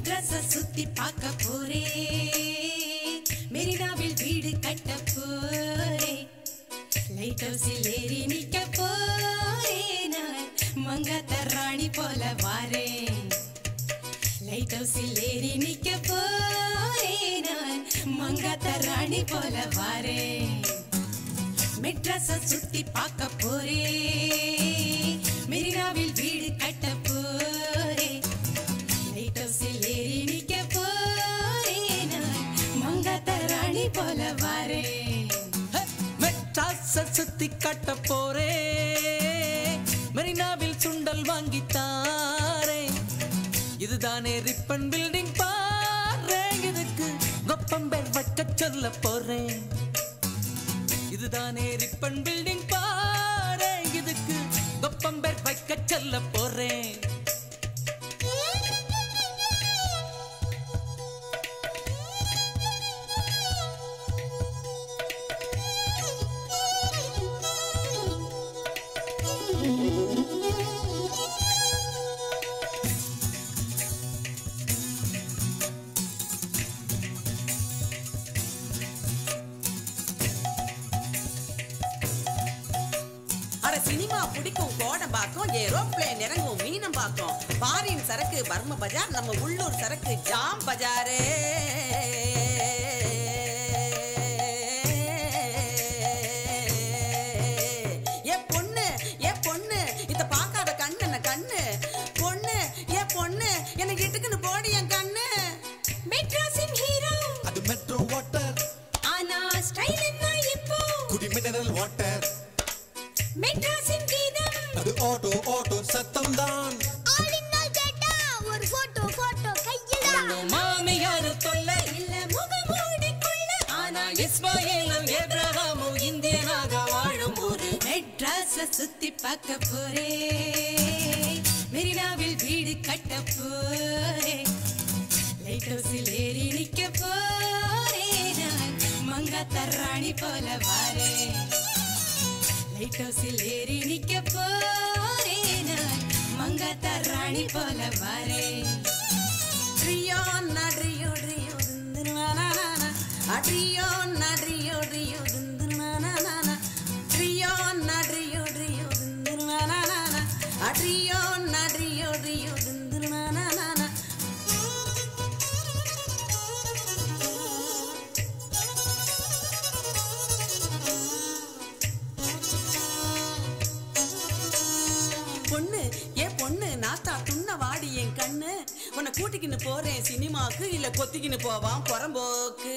மெட்ராஸ சுத்தி பார்க்க போறே மெரினாவில் வீடு கட்ட போறே லைட் ஹவுஸில் ஏறி நிக்க போறே நான் மங்காத்த ராணி போல வாரேன் லைட் ஹவுஸில் ஏறி நிக்க போறே நான் மங்காத்த ராணி போல வாரேன் மெட்ராஸ சுத்தி பார்க்க போறே மெரினாவில் வீடு கட்ட போறே லைட் ஹவுஸில் ஏறி நிக்க போறே நான் மங்காத்த ராணி போல வாரேன் மெட்ராஸ சுத்தி கட்ட போறே மெரினாவில் சுண்டல் வாங்கி தாரே இதுதானே ரிப்பன் பில்டிங் பாரு இதுக்கு கொப்பம்பேர் வைக்க சொல்ல போறேன் இதுதானே ரிப்பன் பில்டிங் பாரு இதுக்கு கொப்பம்பேர் வைக்க சொல்ல போறேன் அட சினிமா பிடிக்கும் கோடம்பாக்கம் ஏரோப்ளேன் இறங்கும் மீனம் பாக்கம் பாரின் சரக்கு பர்ம பஜார் நம்ம உள்ளூர் சரக்கு ஜாம் பஜாரே ஏ பொண்ணு ஏ பொண்ணு இத பார்க்காத கண்ணு என்ன கண்ணு பொண்ணு ஏ பொண்ணு எனக்கு இட்டுக்குன்னு போடி என் கண்ணு மெட்ராஸின் ஹீரோ அது மெட்ரோ வாட்டர் ஆனா ஸ்டைல் என்ன இப்போ குடி மினரல் வாட்டர் மெட்ராஸின் கீதம் அது ஆட்டோ ஆட்டோ சத்தம் தான் ஆளினால் கேட்டா ஒரு போட்டோ போட்டோ கையில மாமியாரு தொல்லை இல்ல முகமூடிக்குள்ள ஆனா இஸ்மாயிலும் ஏப்ரஹாமும் இந்தியனாக வாழும் ஊரு மெட்ராஸ சுத்தி பார்க்க போறே மெரினாவில் வீடு கட்ட போறே லைட் ஹவுஸில் ஏறி நிக்க போறே நான் மங்காத்த ராணி போல வாரே லைட் ஹவுஸில் ஏறி நிக்க போறே நான் மங்காத்த ராணி போல வாரே ட்ரியோ நட்ரியோ ட்ரியோ திந்துருவானானா அட்ரியோ நட்ரியோ ட்ரியோ திந்துருவானானா ட்ரியோ நட்ரியோ ட்ரியோ திந்துருவானானா அட்ரியோ நட்ரியோ ட்ரியோ திந்துருவானானா பொண்ணு ஏ பொண்ணு நாத்தா துண்ண வாடி என் கண்ணு உன்னை கூட்டிக்கின்னு போறேன் சினிமாக்கு இல்ல கொத்திக்கின்னு போவான் புறம்போக்கு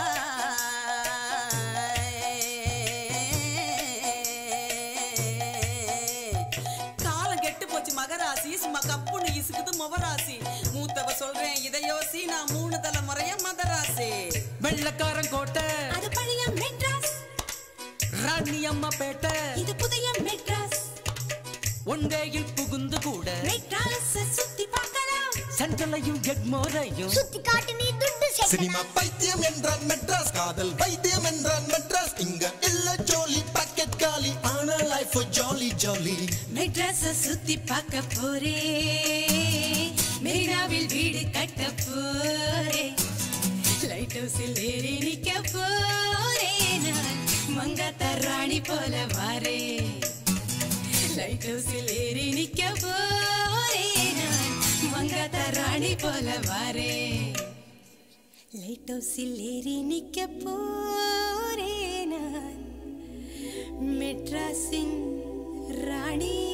காலம் கெட்டு போச்சு மகராசி சும்மா கப்புன்னு இசுக்குது முவராசி மூத்தவ சொல்றேன் இதை யோசி நான் மூணு தலைமுறைய மதராசி வெள்ளக்காரன் கோட்டை அது பழைய மெட்ராஸ் ராணி அம்மா பேட்டை இது புதிய மெட்ராஸ் ஒன்றையில் புகுந்து கூட மெட்ராஸ சுத்தி பார்க்கலாம் சென்ட்ரலையும் எட்மோரையும் சுத்தி காட்டு நீ துண்டு சேர்க்கலாம். சினிமா பைத்தியம் என்றான் மெட்ராஸ் காதல் வைத்தியம் என்றான் மெட்ராஸ் இங்க இல்ல ஜோலி பாக்கெட் காலி ஆனா லைஃப் ஜாலி ஜாலி மெட்ராஸ சுத்தி பார்க்க போறே மெரினாவில் வீடு கட்ட போறே லைட் ஹவுஸில் ஏறி நிக்க போறே நான் மங்காத்த ராணி போல வாரே லைட் ஹவுஸில் ஏறி நிக்க போறே நான் மங்காத்த ராணி போல வாரே லைட் ஹவுஸில் ஏறி நிக்க போறே நான் மெட்ராஸின் ராணி